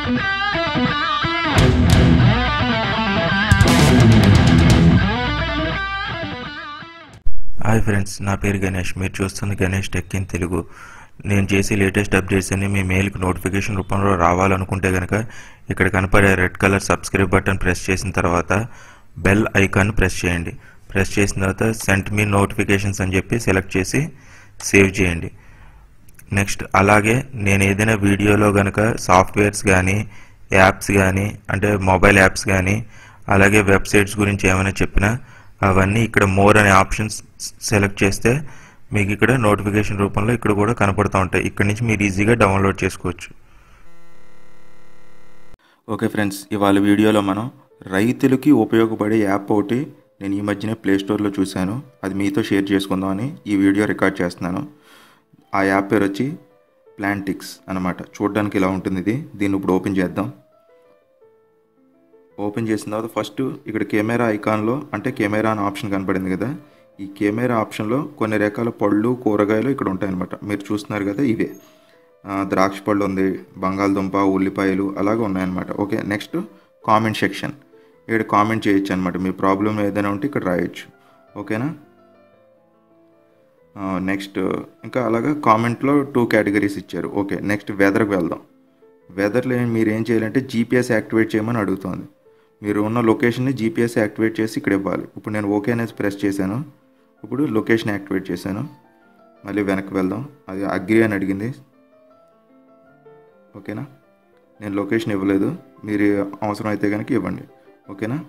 Hi friends నా పేరు గణేష్ మీరు చూస్తుంది గణేష్ టెక్ ఇన్ తెలుగు నేను చేసే లేటెస్ట్ అప్డేట్స్ అన్ని మీ మెయిల్కి నోటిఫికేషన్ రూపంలో రావాలనుకుంటే కనుక ఇక్కడ కనపడే red colour subscribe button press చేసిన తర్వాత బెల్ ఐకాన్ ప్రెస్ చేయండి ప్రెస్ చేసిన తర్వాత సెంట్ మీ నోటిఫికేషన్స్ అని చెప్పి సెలెక్ట్ చేసి సేవ్ చేయండి నెక్స్ట్ అలాగే నేను ఏదైనా వీడియోలో కనుక సాఫ్ట్వేర్స్ కానీ యాప్స్ కానీ అంటే మొబైల్ యాప్స్ కానీ అలాగే వెబ్సైట్స్ గురించి ఏమైనా చెప్పినా అవన్నీ ఇక్కడ మోర్ అనే ఆప్షన్స్ సెలెక్ట్ చేస్తే మీకు ఇక్కడ నోటిఫికేషన్ రూపంలో ఇక్కడ కూడా కనపడుతూ ఉంటాయి ఇక్కడ నుంచి మీరు ఈజీగా డౌన్లోడ్ చేసుకోవచ్చు ఓకే ఫ్రెండ్స్ ఇవాళ వీడియోలో మనం రైతులకి ఉపయోగపడే యాప్ ఒకటి నేను ఈ మధ్యనే ప్లే స్టోర్లో చూశాను అది మీతో షేర్ చేసుకుందామని ఈ వీడియో రికార్డ్ చేస్తున్నాను ఆ యాప్ పేరు వచ్చి ప్లాంటిక్స్ అనమాట చూడడానికి ఇలా ఉంటుంది ఇది దీన్ని ఇప్పుడు ఓపెన్ చేద్దాం ఓపెన్ చేసిన తర్వాత ఫస్ట్ ఇక్కడ కెమెరా ఐకాన్లో అంటే కెమెరా అనే ఆప్షన్ కనపడింది కదా ఈ కెమెరా ఆప్షన్లో కొన్ని రకాల పళ్ళు కూరగాయలు ఇక్కడ ఉంటాయన్నమాట మీరు చూస్తున్నారు కదా ఇవే ఆ, ద్రాక్ష పళ్ళు ఉంది బంగాళదుంప ఉల్లిపాయలు అలాగే ఉన్నాయన్నమాట ఓకే నెక్స్ట్ కామెంట్ సెక్షన్ ఇక్కడ కామెంట్ చేయొచ్చు అనమాట మీ ప్రాబ్లం ఏదైనా ఉంటే ఇక్కడ రాయొచ్చు ఓకేనా నెక్స్ట్ ఇంకా అలాగా కామెంట్లో టూ కేటగిరీస్ ఇచ్చారు ఓకే నెక్స్ట్ వెదర్కి వెళ్దాం వెదర్లో మీరు ఏం చేయాలంటే జీపీఎస్ యాక్టివేట్ చేయమని అడుగుతోంది మీరు ఉన్న లొకేషన్ని జీపీఎస్ యాక్టివేట్ చేసి ఇక్కడ ఇవ్వాలి ఇప్పుడు నేను ఓకే అనేది ప్రెస్ చేశాను ఇప్పుడు లొకేషన్ యాక్టివేట్ చేశాను మళ్ళీ వెనక్కి వెళ్దాం అది అగ్రి అని అడిగింది ఓకేనా నేను లొకేషన్ ఇవ్వలేదు మీరు అవసరం అయితే కనుక ఇవ్వండి ఓకేనా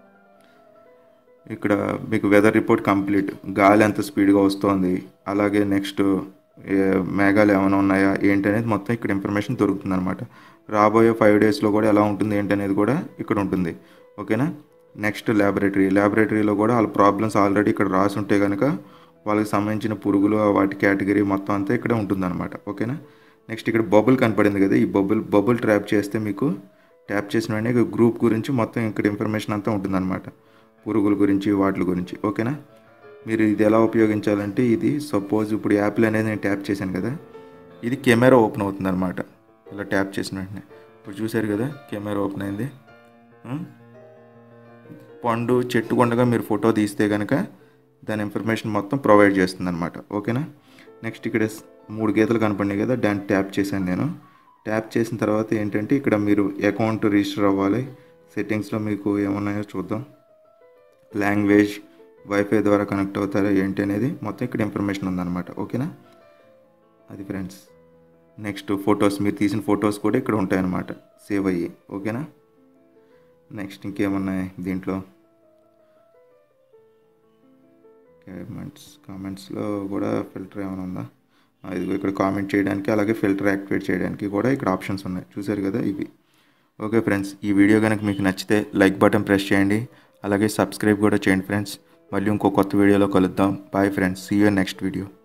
ఇక్కడ మీకు వెదర్ రిపోర్ట్ కంప్లీట్ గాలి ఎంత స్పీడ్గా వస్తుంది అలాగే నెక్స్ట్ మేఘాలు ఏమైనా ఉన్నాయా ఏంటి అనేది మొత్తం ఇక్కడ ఇన్ఫర్మేషన్ దొరుకుతుంది అనమాట రాబోయే ఫైవ్ డేస్లో కూడా ఎలా ఉంటుంది ఏంటి అనేది కూడా ఇక్కడ ఉంటుంది ఓకేనా నెక్స్ట్ ల్యాబొరేటరీ ల్యాబొరేటరీలో కూడా వాళ్ళ ప్రాబ్లమ్స్ ఆల్రెడీ ఇక్కడ రాసి ఉంటే కనుక వాళ్ళకి సంబంధించిన పురుగులు వాటి కేటగిరీ మొత్తం అంతా ఇక్కడ ఉంటుందన్నమాట ఓకేనా నెక్స్ట్ ఇక్కడ బబుల్ కనపడింది కదా ఈ బబుల్ బబుల్ ట్రాప్ చేస్తే మీకు ట్యాప్ చేసిన వెంటనే గ్రూప్ గురించి మొత్తం ఇక్కడ ఇన్ఫర్మేషన్ అంతా ఉంటుందన్నమాట పురుగుల గురించి వాటి గురించి ఓకేనా మీరు ఇది ఎలా ఉపయోగించాలంటే ఇది సపోజ్ ఇప్పుడు యాపిల్ అనేది నేను ట్యాప్ చేశాను కదా ఇది కెమెరా ఓపెన్ అవుతుంది అనమాట ఇలా ట్యాప్ చేసిన వెంటనే ఇప్పుడు చూశారు కదా కెమెరా ఓపెన్ అయింది ఉం? పండు చెట్టు కొండగా మీరు ఫోటో తీస్తే కనుక దాని ఇన్ఫర్మేషన్ మొత్తం ప్రొవైడ్ చేస్తుంది అనమాట ఓకేనా నెక్స్ట్ ఇక్కడ స్- మూడు గీతలు కనపడినాయి కదా దాన్ని ట్యాప్ చేశాను నేను ట్యాప్ చేసిన తర్వాత ఏంటంటే ఇక్కడ మీరు అకౌంట్ రిజిస్టర్ అవ్వాలి సెట్టింగ్స్లో మీకు ఏమున్నాయో చూద్దాం లాంగ్వేజ్ వైఫై ద్వారా కనెక్ట్ అవుతారా ఏంటి అనేది మొత్తం ఇక్కడ ఇన్ఫర్మేషన్ ఉందన్నమాట ఓకేనా అది ఫ్రెండ్స్ నెక్స్ట్ ఫొటోస్ మీరు తీసిన ఫొటోస్ కూడా ఇక్కడ ఉంటాయన్నమాట సేవ్ అయ్యి ఓకేనా నెక్స్ట్ ఇంకేమున్నాయి దీంట్లో కామెంట్స్ కామెంట్స్లో కూడా ఫిల్టర్ ఏమైనా ఉందా ఆ, ఇదిగో ఇక్కడ కామెంట్ చేయడానికి అలాగే ఫిల్టర్ యాక్టివేట్ చేయడానికి కూడా ఇక్కడ ఆప్షన్స్ ఉన్నాయి చూసారు కదా ఇవి ఓకే ఫ్రెండ్స్ ఈ వీడియో కనుక మీకు నచ్చితే లైక్ బటన్ ప్రెస్ చేయండి అలాగే సబ్స్క్రైబ్ కూడా చేయండి ఫ్రెండ్స్ మళ్ళీ ఇంకో కొత్త వీడియోలో కలుద్దాం bye friends see you next video